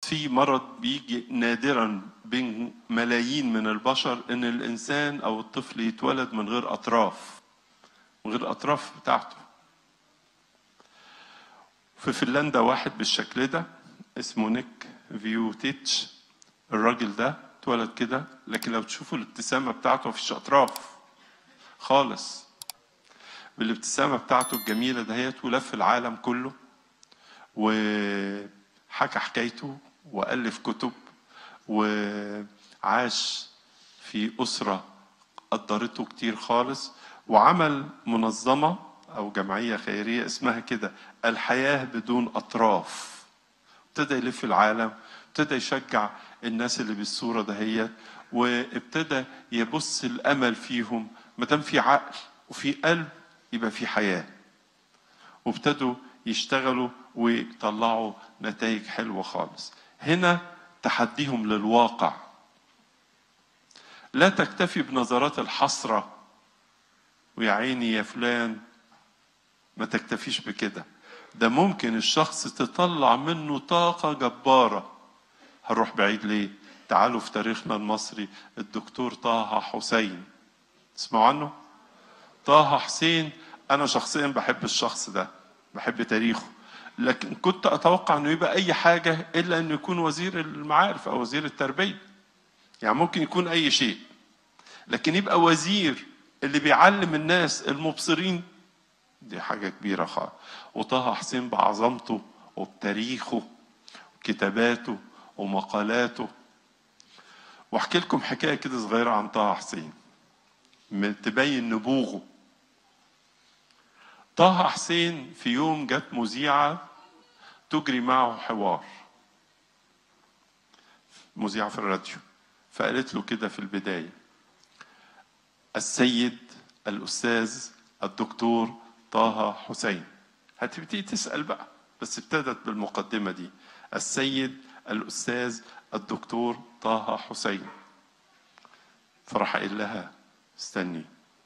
في مرض بيجي نادرا بين ملايين من البشر ان الانسان او الطفل يتولد من غير اطراف من غير الاطراف بتاعته في فنلندا واحد بالشكل ده اسمه نيك فيوتيتش الراجل ده اتولد كده لكن لو تشوفوا الابتسامه بتاعته مفيش اطراف خالص بالابتسامه بتاعته الجميله دهيت ولف العالم كله وحكى حكايته والف كتب وعاش في اسره قدرته كتير خالص وعمل منظمه او جمعيه خيريه اسمها كده الحياه بدون اطراف ابتدى يلف العالم ابتدى يشجع الناس اللي بالصوره دهيت وابتدى يبص الامل فيهم ما دام في عقل وفي قلب يبقى في حياه وابتدوا يشتغلوا ويطلعوا نتائج حلوه خالص هنا تحديهم للواقع لا تكتفي بنظرات الحسره ويا عيني يا فلان ما تكتفيش بكده ده ممكن الشخص تطلع منه طاقة جبارة هنروح بعيد ليه تعالوا في تاريخنا المصري الدكتور طه حسين تسمعوا عنه طه حسين أنا شخصيا بحب الشخص ده بحب تاريخه لكن كنت أتوقع أنه يبقى أي حاجة إلا أنه يكون وزير المعارف أو وزير التربية يعني ممكن يكون أي شيء لكن يبقى وزير اللي بيعلم الناس المبصرين دي حاجة كبيرة خالص وطه حسين بعظمته وبتاريخه وكتاباته ومقالاته واحكي لكم حكاية كده صغيرة عن طه حسين من تبين نبوغه طه حسين في يوم جت مذيعة تجري معه حوار مذيعة في الراديو فقالت له كده في البداية السيد الأستاذ الدكتور طه حسين هتبتدي تسأل بقى بس ابتدت بالمقدمة دي السيد الأستاذ الدكتور طه حسين فراح قايل لها استني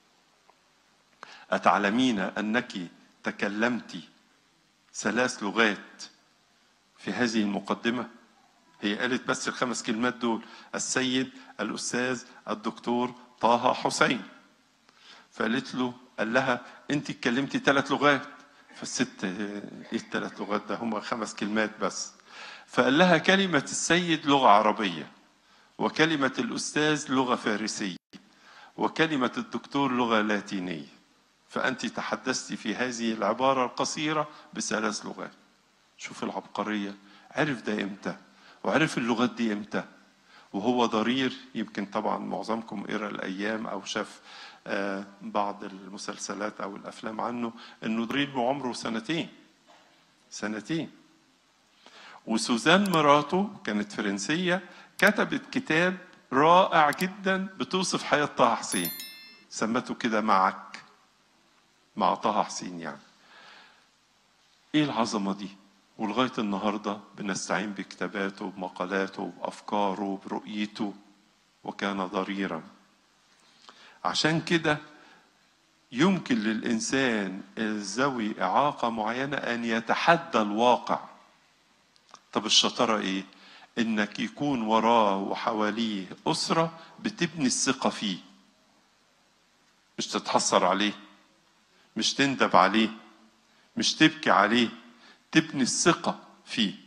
أتعلمين أنك تكلمت ثلاث لغات في هذه المقدمة هي قالت بس الخمس كلمات دول السيد الأستاذ الدكتور طه حسين فقالت له قال لها انت اتكلمتي ثلاث لغات فالست ايه الثلاث لغات ده هم خمس كلمات بس فقال لها كلمة السيد لغة عربية وكلمة الأستاذ لغة فارسية وكلمة الدكتور لغة لاتينية فأنت تحدثت في هذه العبارة القصيرة بثلاث لغات شوف العبقرية عرف ده إمتى وعرف اللغات دي إمتى وهو ضرير يمكن طبعا معظمكم قرا الأيام أو شاف بعض المسلسلات او الافلام عنه انه ضرير وعمره سنتين سنتين وسوزان مراته كانت فرنسيه كتبت كتاب رائع جدا بتوصف حياه طه حسين سمته كده معك مع طه حسين يعني ايه العظمه دي ولغايه النهارده بنستعين بكتاباته بمقالاته بافكاره برؤيته وكان ضريرا عشان كده يمكن للإنسان ذوي إعاقة معينة أن يتحدى الواقع طب الشطارة إيه؟ إنك يكون وراه وحواليه أسرة بتبني الثقة فيه مش تتحسر عليه مش تندب عليه مش تبكي عليه تبني الثقة فيه